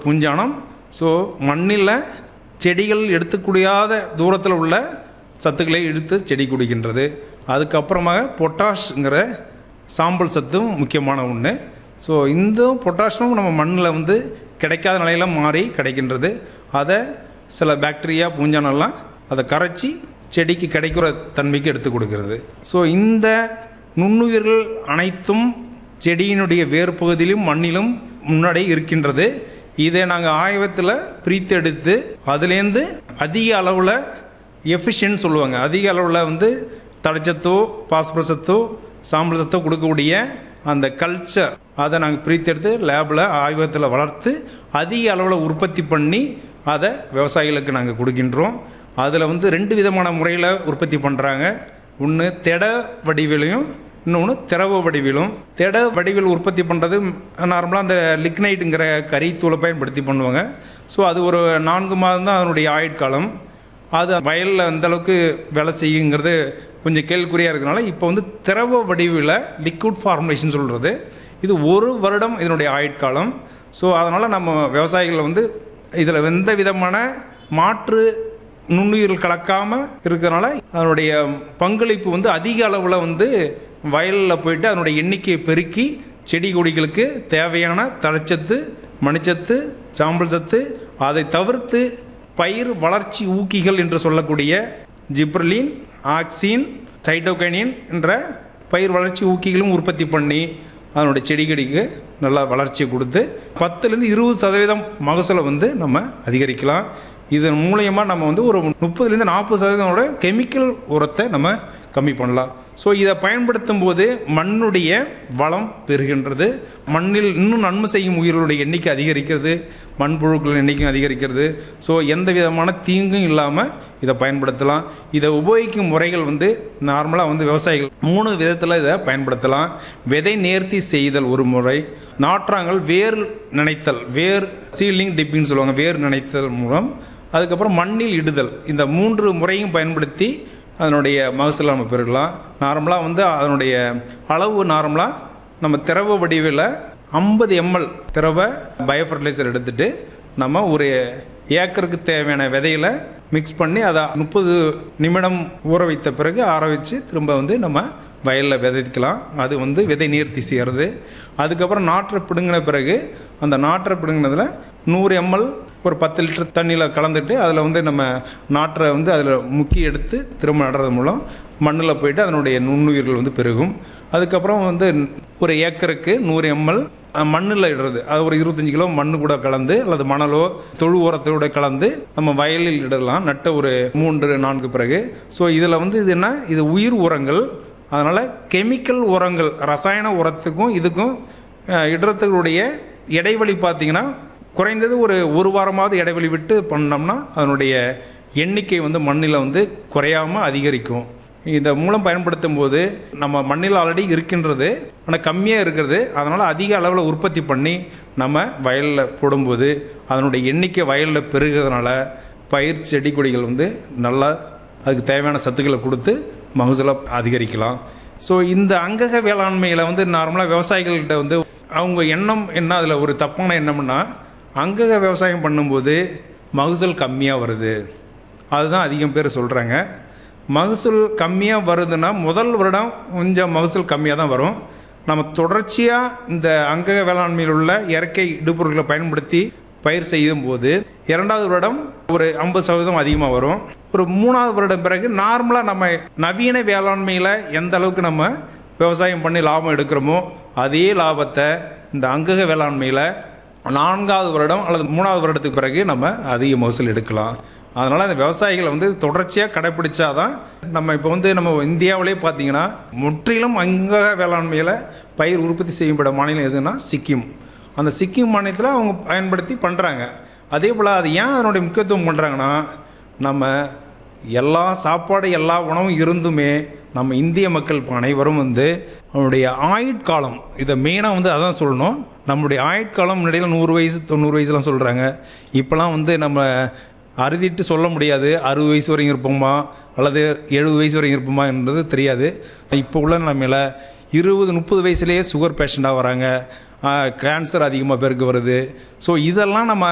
பூஞ்சானம் so மண்ணில் செடிகள் எடுத்துக்கூடியாத தூரத்தில் உள்ள சத்துக்களை எடுத்து செடி குடிக்கின்றது அதுக்கப்புறமாக பொட்டாஷ்ங்கிற சாம்பல் சத்தும் முக்கியமான ஒன்று ஸோ இந்த பொட்டாஷும் நம்ம மண்ணில் வந்து கிடைக்காத நிலையில மாறி கிடைக்கின்றது அதை சில பாக்டீரியா பூஞ்சானெல்லாம் அதை கரைச்சி செடிக்கு கிடைக்கிற தன்மைக்கு எடுத்து கொடுக்கிறது ஸோ இந்த நுண்ணுயிர்கள் அனைத்தும் செடியினுடைய வேர் பகுதியிலும் மண்ணிலும் முன்னாடி இருக்கின்றது இதை நாங்கள் ஆய்வத்தில் பிரித்தெடுத்து அதுலேருந்து அதிக அளவில் எஃபிஷியன்ட் சொல்லுவாங்க அதிக அளவில் வந்து தடைச்சத்தோ பாஸ்பரஸ் சத்தோ சாம்பல் சத்தோ கொடுக்கக்கூடிய அந்த கல்ச்சர் அதை நாங்கள் பிரித்தெடுத்து லேபில் ஆய்வகத்தில் வளர்த்து அதிக அளவில் உற்பத்தி பண்ணி அதை விவசாயிகளுக்கு நாங்கள் கொடுக்கின்றோம் அதில் வந்து ரெண்டு விதமான முறையில் உற்பத்தி பண்ணுறாங்க ஒன்று திட வடிவிலையும் இன்னொன்று திரவ வடிவிலும் திட வடிவில் உற்பத்தி பண்ணுறது நார்மலாக அந்த லிக்னைட்டுங்கிற கரித்தூளை பயன்படுத்தி பண்ணுவாங்க ஸோ அது ஒரு நான்கு மாதம் தான் அதனுடைய ஆயுட்காலம் அது வயலில் அந்த அளவுக்கு வேலை செய்யுங்கிறது கொஞ்சம் கேள்விக்குறியாக இருக்கிறனால இப்போ வந்து திரவ வடிவில் லிக்விட் ஃபார்முலேஷன் சொல்கிறது இது ஒரு வருடம் இதனுடைய ஆயுட்காலம் ஸோ அதனால் நம்ம விவசாயிகள் வந்து இதில் எந்த விதமான மாற்று நுண்ணுயிர்கள் கலக்காமல் இருக்கிறனால அதனுடைய பங்களிப்பு வந்து அதிக அளவில் வந்து வயலில் போயிட்டு அதனுடைய எண்ணிக்கையை பெருக்கி செடி கொடிகளுக்கு தேவையான தழைச்சத்து மணிச்சத்து சாம்பல் சத்து அதை தவிர்த்து பயிர் வளர்ச்சி ஊக்கிகள் என்று சொல்லக்கூடிய ஜிப்ரலின் ஆக்சின் சைட்டோகைனின் என்ற பயிர் வளர்ச்சி ஊக்கிகளும் உற்பத்தி பண்ணி அதனுடைய செடிகடிக்கு நல்லா வளர்ச்சியை கொடுத்து பத்துலேருந்து இருபது சதவீதம் மகசூலை வந்து நம்ம அதிகரிக்கலாம் இதன் மூலயமா நம்ம வந்து ஒரு முப்பதுலேருந்து நாற்பது சதவீதமோட கெமிக்கல் உரத்தை நம்ம கம்மி பண்ணலாம் ஸோ இதை பயன்படுத்தும் போது மண்ணுடைய வளம் பெறுகின்றது மண்ணில் இன்னும் நன்மை செய்யும் உயிர்களுடைய எண்ணிக்கை அதிகரிக்கிறது மண்புழுக்கள் எண்ணிக்கையும் அதிகரிக்கிறது ஸோ எந்த விதமான தீங்கும் இல்லாமல் இதை பயன்படுத்தலாம் இதை உபயோகிக்கும் முறைகள் வந்து நார்மலாக வந்து விவசாயிகள் மூணு விதத்தில் இதை பயன்படுத்தலாம் விதை நேர்த்தி செய்தல் ஒரு முறை நாற்றாங்கல் வேர் நினைத்தல் வேர் சீலிங் டிப்பின்னு சொல்லுவாங்க வேர் நினைத்தல் மூலம் அதுக்கப்புறம் மண்ணில் இடுதல் இந்த மூன்று முறையும் பயன்படுத்தி அதனுடைய மகசூலை நம்ம பெருகலாம் நார்மலாக வந்து அதனுடைய அளவு நார்மலாக நம்ம திரவ வடிவில் ஐம்பது எம்எல் திரவ பயோ ஃபர்டிலைசர் எடுத்துட்டு நம்ம ஒரு ஏக்கருக்கு தேவையான விதைகளை மிக்ஸ் பண்ணி அதை முப்பது நிமிடம் ஊற வைத்த பிறகு ஆற வச்சு திரும்ப வந்து நம்ம வயலில் விதைக்கலாம் அது வந்து விதை நீர்த்தி செய்கிறது அதுக்கப்புறம் நாற்றை பிடுங்கின பிறகு அந்த நாற்றை பிடுங்கினதில் நூறு எம்எல் ஒரு பத்து லிட்டர் தண்ணியில் கலந்துட்டு அதில் வந்து நம்ம நாற்றை வந்து அதில் முக்கி எடுத்து திரும்ப நடுறது மூலம் மண்ணில் போயிட்டு அதனுடைய நுண்ணுயிர்கள் வந்து பெருகும் அதுக்கப்புறம் வந்து ஒரு ஏக்கருக்கு நூறு எம்எல் மண்ணில் இடுறது அது ஒரு இருபத்தஞ்சி கிலோ மண்ணு கூட கலந்து அல்லது மணலோ தொழு உரத்தோட கலந்து நம்ம வயலில் இடலாம் நட்ட ஒரு மூன்று நான்கு பிறகு ஸோ இதில் வந்து இது என்ன இது உயிர் உரங்கள் அதனால் கெமிக்கல் உரங்கள் ரசாயன உரத்துக்கும் இதுக்கும் அஹ், இடுறதுடைய இடைவெளி பார்த்தீங்கன்னா குறைந்தது ஒரு ஒரு வாரமாவது இடைவெளி விட்டு பண்ணோம்னா அதனுடைய எண்ணிக்கை வந்து மண்ணில் வந்து குறையாமல் அதிகரிக்கும் இந்த மூலம் பயன்படுத்தும் போது நம்ம மண்ணில் ஆல்ரெடி இருக்கின்றது ஆனால் கம்மியாக இருக்கிறது அதனால் அதிக அளவில் உற்பத்தி பண்ணி நம்ம வயலில் போடும்போது அதனுடைய எண்ணிக்கை வயலில் பெருகிறதுனால பயிர் செடி கொடிகள் வந்து நல்லா அதுக்கு தேவையான சத்துக்களை கொடுத்து மகசூலை அதிகரிக்கலாம் ஸோ இந்த அங்கக வேளாண்மையில் வந்து நார்மலாக விவசாயிகள்கிட்ட வந்து அவங்க எண்ணம் என்ன அதில் ஒரு தப்பான எண்ணம்னா அங்கக விவசாயம் பண்ணும்போது மகசூல் கம்மியாக வருது அதுதான் அதிகம் பேர் சொல்கிறாங்க மகசூல் கம்மியாக வருதுன்னா முதல் வருடம் கொஞ்சம் மகசூல் கம்மியாக தான் வரும் நம்ம தொடர்ச்சியாக இந்த அங்கக வேளாண்மையில் உள்ள இயற்கை இடுபொருட்களை பயன்படுத்தி பயிர் செய்யும் போது இரண்டாவது வருடம் ஒரு ஐம்பது சதவீதம் அதிகமாக வரும் ஒரு மூணாவது வருடம் பிறகு நார்மலாக நம்ம நவீன வேளாண்மையில் எந்த அளவுக்கு நம்ம விவசாயம் பண்ணி லாபம் எடுக்கிறோமோ அதே லாபத்தை இந்த அங்கக வேளாண்மையில் நான்காவது வருடம் அல்லது மூணாவது வருடத்துக்கு பிறகு நம்ம அதிக மகசூல் எடுக்கலாம் அதனால் இந்த விவசாயிகளை வந்து தொடர்ச்சியாக கடைப்பிடிச்சாதான் நம்ம இப்போ வந்து நம்ம இந்தியாவிலே பார்த்தீங்கன்னா முற்றிலும் அங்கக வேளாண்மையில் பயிர் உற்பத்தி செய்யப்பட மாநிலம் எதுனா சிக்கிம் அந்த சிக்கிம் மாநிலத்தில் அவங்க பயன்படுத்தி பண்ணுறாங்க அதே போல் அது ஏன் அதனுடைய முக்கியத்துவம் பண்ணுறாங்கன்னா நம்ம எல்லா சாப்பாடு எல்லா உணவும் இருந்துமே நம்ம இந்திய மக்கள் இப்போ அனைவரும் வந்து அவனுடைய ஆயுட்காலம் இதை மெயினாக வந்து அதான் சொல்லணும் நம்மளுடைய ஆயுட்காலம் முன்னாடியில் நூறு வயசு தொண்ணூறு வயசுலாம் சொல்கிறாங்க இப்போலாம் வந்து நம்ம அறுதிட்டு சொல்ல முடியாது அறுபது வயசு வரைக்கும் இருப்போமா அல்லது எழுபது வயசு வரைக்கும் இருப்போமா என்றது தெரியாது இப்போ உள்ள நிலைமையில் இருபது முப்பது வயசுலேயே சுகர் பேஷண்ட்டாக வராங்க கேன்சர் அதிகமாக பேருக்கு வருது ஸோ இதெல்லாம் நம்ம